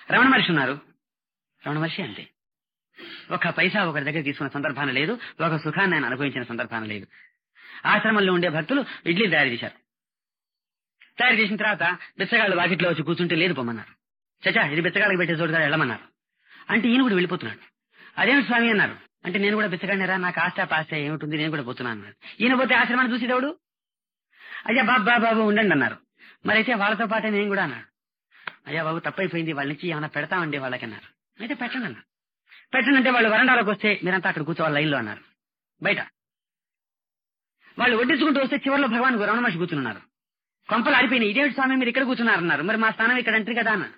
రమణ మహర్షి ఉన్నారు రమణ మహర్షి అంతే ఒక పైసా ఒకరి దగ్గర తీసుకున్న సందర్భాన లేదు ఒక సుఖాన్ని ఆయన అనుభవించిన సందర్భాన లేదు ఆశ్రమంలో ఉండే భక్తులు ఇడ్లీ తయారు చేశారు తయారు చేసిన తర్వాత బిచ్చగాళ్ళు వాకిట్లో వచ్చి కూర్చుంటే లేదు పొమ్మన్నారు చచా ఇది బిచ్చగాళ్ళకి పెట్టే చోటుగా వెళ్ళమన్నారు అంటే ఈయన కూడా వెళ్ళిపోతున్నాడు అదేమిటి స్వామి అన్నారు అంటే నేను కూడా బిచ్చగాడినరా నాకు ఆశ పాశ ఏమిటి నేను కూడా పోతున్నాను అన్నాడు ఈయన పోతే ఆశ్రమాన్ని చూసేవాడు అయ్యా బాబు బాబు బాబు ఉండండి అన్నారు మరైతే వాళ్ళతో పాటే నేను కూడా అన్నాడు అయ్యా బాబు తప్పైపోయింది వాళ్ళ నుంచి ఏమైనా పెడతామండి వాళ్ళకి అన్నారు అయితే పెట్టండి అన్నారు పెట్టండి అంటే వాళ్ళు వరండాలోకి వస్తే మీరంతా అక్కడ కూర్చోవాలి లైన్లో అన్నారు బయట వాళ్ళు వడ్డించుకుంటూ వస్తే చివరిలో భగవాన్ రమణ మహర్షి కూర్చున్నారు కొంపలు ఆడిపోయినాయి ఇదేమిటి స్వామి మీరు ఇక్కడ కూర్చున్నారన్నారు మరి మా స్థానం ఇక్కడ అంటారు కదా అన్నారు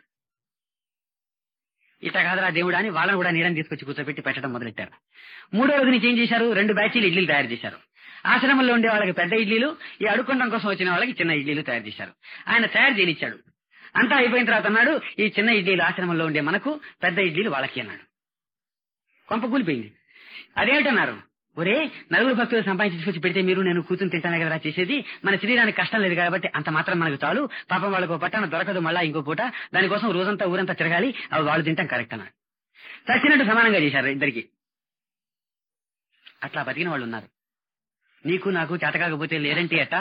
ఇట్లా కాదురా దేవుడు అని వాళ్ళని కూడా నీడని తీసుకొచ్చి కూర్చోబెట్టి పెట్టడం మొదలెట్టారు మూడో రోజు నుంచి ఏం చేశారు రెండు బ్యాచీలు ఇడ్లీలు తయారు చేశారు ఆశ్రమంలో ఉండే వాళ్ళకి పెద్ద ఇడ్లీలు ఈ అడుక్కుండం కోసం వచ్చిన వాళ్ళకి చిన్న ఇడ్లీలు తయారు చేశారు ఆయన తయారు చేయనిచ్చాడు అంతా అయిపోయిన తర్వాత అన్నాడు ఈ చిన్న ఇడ్లీలు ఆశ్రమంలో ఉండే మనకు పెద్ద ఇడ్లీలు వాళ్ళకి అన్నాడు కొంప కూలిపోయింది అదేమిటన్నారు ఒరే నలుగురు భక్తులు సంపాదించి తీసుకొచ్చి పెడితే మీరు నేను కూతురు తింటానే కదా చేసేది మన శరీరానికి కష్టం లేదు కాబట్టి అంత మాత్రం మనకు చాలు పాపం వాళ్ళకు పట్టణ దొరకదు మళ్ళా ఇంకో పూట దానికోసం రోజంతా ఊరంతా తిరగాలి అవి వాళ్ళు తింటాం కరెక్ట్ అన్నాడు చచ్చినట్టు సమానంగా చేశారు ఇద్దరికి అట్లా బతికిన వాళ్ళు ఉన్నారు నీకు నాకు చేత కాకపోతే లేరంటే ఎట్టా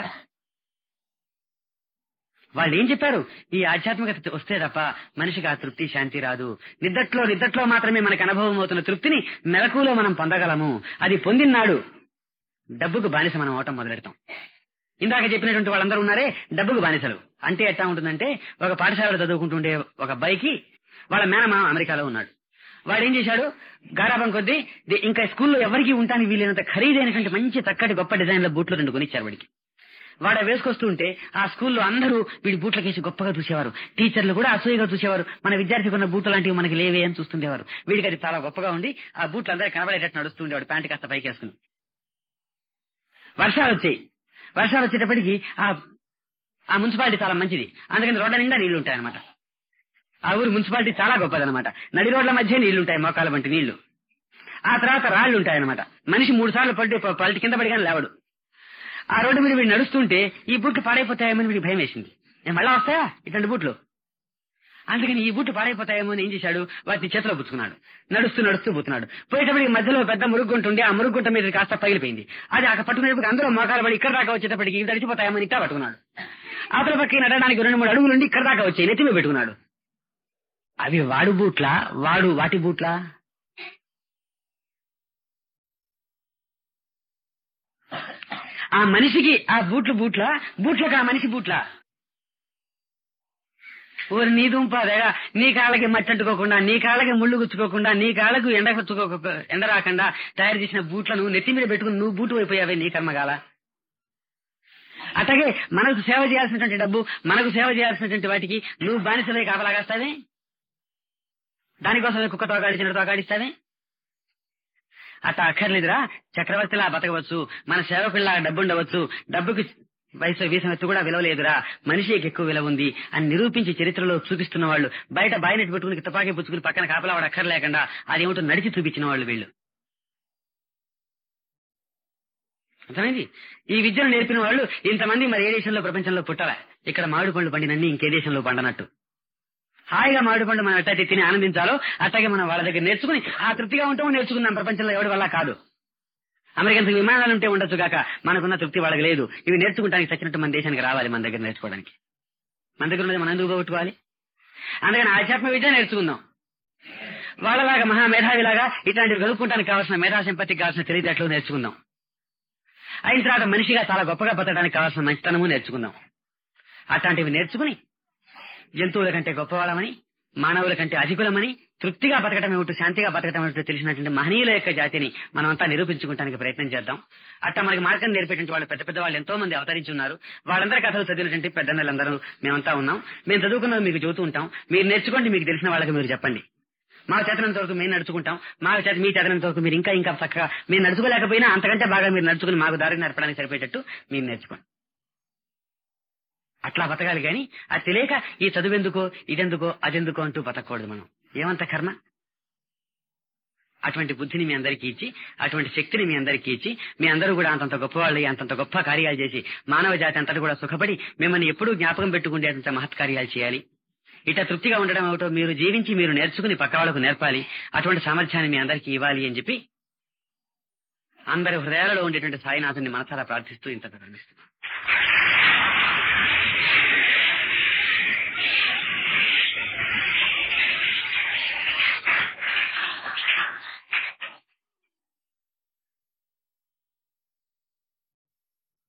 వాళ్ళు ఏం చెప్పారు ఈ ఆధ్యాత్మికత వస్తే తప్ప మనిషికి ఆ తృప్తి శాంతి రాదు నిద్దట్లో నిద్దట్లో మాత్రమే మనకు అనుభవం అవుతున్న తృప్తిని మెలకులో మనం పొందగలము అది పొందినాడు డబ్బుకు బానిస మనం అవటం మొదలెడతాం ఇందాక చెప్పినటువంటి వాళ్ళందరూ ఉన్నారే డబ్బుకు బానిసలు అంటే ఎట్లా ఉంటుందంటే ఒక పాఠశాలలో చదువుకుంటుండే ఒక అబ్బాయికి వాళ్ళ మేనమా అమెరికాలో ఉన్నాడు వాడు ఏం చేశాడు గారాబం కొద్దీ ది- ఇంకా స్కూల్లో ఎవరికి ఉంటానికి వీలైనంత ఖరీదైనటువంటి మంచి చక్కటి గొప్ప డిజైన్ల బూట్లు రెండు కొనిచ్చారు వాడికి వాడు అవి వేసుకొస్తుంటే ఆ స్కూల్లో అందరూ వీడి బూట్లకేసి గొప్పగా చూసేవారు టీచర్లు కూడా అసూయగా చూసేవారు మన విద్యార్థికి ఉన్న బూట్లు లాంటివి మనకి లేవే అని చూస్తుండేవారు వీడికి అది చాలా గొప్పగా ఉండి ఆ బూట్లు అందరూ కనబడేటట్టు నడుస్తుండేవాడు ప్యాంటు కాస్త పైకి వేసుకుని వర్షాలు వచ్చాయి వర్షాలు వచ్చేటప్పటికి ఆ ఆ మున్సిపాలిటీ చాలా మంచిది అందుకని రోడ్ల నిండా నీళ్లు ఉంటాయి అనమాట ఆ ఊరు మున్సిపాలిటీ చాలా గొప్పదన్నమాట నడి రోడ్ల మధ్య నీళ్లు ఉంటాయి మోకాల వంటి నీళ్లు ఆ తర్వాత రాళ్లు ఉంటాయి అనమాట మనిషి మూడు సార్లు పడి పల్టి కింద పడి కానీ లేవడు ఆ రోడ్డు మీద వీడు నడుస్తుంటే ఈ బూట్లు పాడైపోతాయేమని వీడికి భయం వేసింది నేను మళ్ళా వస్తాయా ఇట్లాంటి బూట్లు అందుకని ఈ బూట్లు పాడైపోతాయేమో అని ఏం చేశాడు వాటిని చేతిలో పుచ్చుకున్నాడు నడుస్తూ నడుస్తూ పోతున్నాడు పోయేటప్పటికి మధ్యలో పెద్ద మురుగుంట ఉండి ఆ మురుగుంట మీద కాస్త పగిలిపోయింది అది అక్కడ పట్టుకునేటప్పుడు అందరూ మోకాలు పడి ఇక్కడ దాకా వచ్చేటప్పటికి ఇవి తడిచిపోతాయేమని ఇట్టా పట్టుకున్నాడు అవతల పక్కకి నడడానికి రెండు మూడు అడుగులు ఉండి ఇక్కడ దాకా వచ్చాయి నెత్తి మీద పెట్టుకున్నాడు అవి వాడు బూట్లా వాడు వాటి బూట్లా ఆ మనిషికి ఆ బూట్లు బూట్లా బూట్లకు ఆ మనిషి బూట్లా ఊరి నీ దుంపదేగా నీ కాళ్ళకి మట్టి అంటుకోకుండా నీ కాళ్ళకి ముళ్ళు గుచ్చుకోకుండా నీ కాళ్ళకు ఎండ గుచ్చుకోక ఎండ రాకుండా తయారు చేసిన బూట్లను నెత్తి మీద పెట్టుకుని నువ్వు బూటు అయిపోయావే నీ కర్మగాల అట్లాగే మనకు సేవ చేయాల్సినటువంటి డబ్బు మనకు సేవ చేయాల్సినటువంటి వాటికి నువ్వు బానిసలే కాపలాగాస్తావే దానికోసం కుక్క తోగాడిచినట్టు తోగాడిస్తావే అట్లా అక్కర్లేదురా చక్రవర్తిలా బతకవచ్చు మన సేవకుల్లా డబ్బు ఉండవచ్చు డబ్బుకి వయసు వీసమెత్తు కూడా విలువ లేదురా మనిషికి ఎక్కువ విలువ ఉంది అని నిరూపించి చరిత్రలో చూపిస్తున్న వాళ్ళు బయట బాయినెట్ పెట్టుకుని తుపాకీ పుచ్చుకుని పక్కన కాపలావాడు అక్కర్లేకుండా అదేమిటో నడిచి చూపించిన వాళ్ళు వీళ్ళు అర్థమైంది ఈ విద్యను నేర్పిన వాళ్ళు ఇంతమంది మరి ఏ దేశంలో ప్రపంచంలో పుట్టాలా ఇక్కడ మామిడి పండ్లు పండినన్ని ఇంకే దేశంలో పండనట్టు హాయిగా మామిడి పండు మనం ఎట్లయితే తిని ఆనందించాలో అట్లాగే మనం వాళ్ళ దగ్గర నేర్చుకుని ఆ తృప్తిగా ఉంటామో నేర్చుకుందాం ప్రపంచంలో ఎవరి వల్ల కాదు అమెరికన్ విమానాలు ఉంటే ఉండొచ్చు కాక మనకున్న తృప్తి వాళ్ళకి లేదు ఇవి నేర్చుకుంటానికి చచ్చినట్టు మన దేశానికి రావాలి మన దగ్గర నేర్చుకోవడానికి మన దగ్గర ఉన్నది మనం ఎందుకు పోగొట్టుకోవాలి అందుకని ఆధ్యాత్మ విద్య నేర్చుకుందాం వాళ్ళలాగా మహా మేధావిలాగా ఇట్లాంటివి చదువుకుంటానికి కావాల్సిన మేధా సంపత్తికి కావాల్సిన తెలివితేటలు నేర్చుకుందాం అయిన తర్వాత మనిషిగా చాలా గొప్పగా బతకడానికి కావాల్సిన మంచితనము నేర్చుకుందాం అట్లాంటివి నేర్చుకుని జంతువుల కంటే గొప్పవాళ్ళమని మానవుల కంటే అధికులమని తృప్తిగా బతకటం ఏమిటో శాంతిగా బతకటం ఏమిటో తెలిసినటువంటి మహనీయుల యొక్క జాతిని మనమంతా నిరూపించుకోవడానికి ప్రయత్నం చేద్దాం అట్లా మనకి మార్గం నేర్పేటువంటి వాళ్ళు పెద్ద పెద్ద వాళ్ళు ఎంతో మంది అవతరించి ఉన్నారు వాళ్ళందరి కథలు చదివినటువంటి పెద్దన్నలందరూ మేమంతా ఉన్నాం మేము చదువుకున్నది మీకు చెబుతూ ఉంటాం మీరు నేర్చుకోండి మీకు తెలిసిన వాళ్ళకి మీరు చెప్పండి మా చేతనంత వరకు మేము నడుచుకుంటాం మా చేత మీ చేతనంత వరకు మీరు ఇంకా ఇంకా చక్కగా మీరు నడుచుకోలేకపోయినా అంతకంటే బాగా మీరు నడుచుకుని మాకు దారి నడపడానికి సరిపోయేటట్టు మీరు నేర్చుకోండి అట్లా బతకాలి గాని అది తెలియక ఈ చదువెందుకో ఇదెందుకో అదెందుకో అంటూ బతకూడదు మనం ఏమంత కర్మ అటువంటి బుద్ధిని మీ అందరికీ ఇచ్చి అటువంటి శక్తిని మీ అందరికీ ఇచ్చి మీ అందరూ కూడా అంతంత గొప్పవాళ్ళు అంతంత గొప్ప కార్యాలు చేసి మానవ జాతి అంతటి కూడా సుఖపడి మిమ్మల్ని ఎప్పుడూ జ్ఞాపకం పెట్టుకునేంత మహత్ కార్యాలు చేయాలి ఇట తృప్తిగా ఉండడం ఏమిటో మీరు జీవించి మీరు నేర్చుకుని పక్క వాళ్ళకు నేర్పాలి అటువంటి సామర్థ్యాన్ని మీ అందరికీ ఇవ్వాలి అని చెప్పి అందరి హృదయాలలో ఉండేటువంటి సాయినాథుని మనసారా ప్రార్థిస్తూ ఇంత ప్రారంభిస్తున్నాను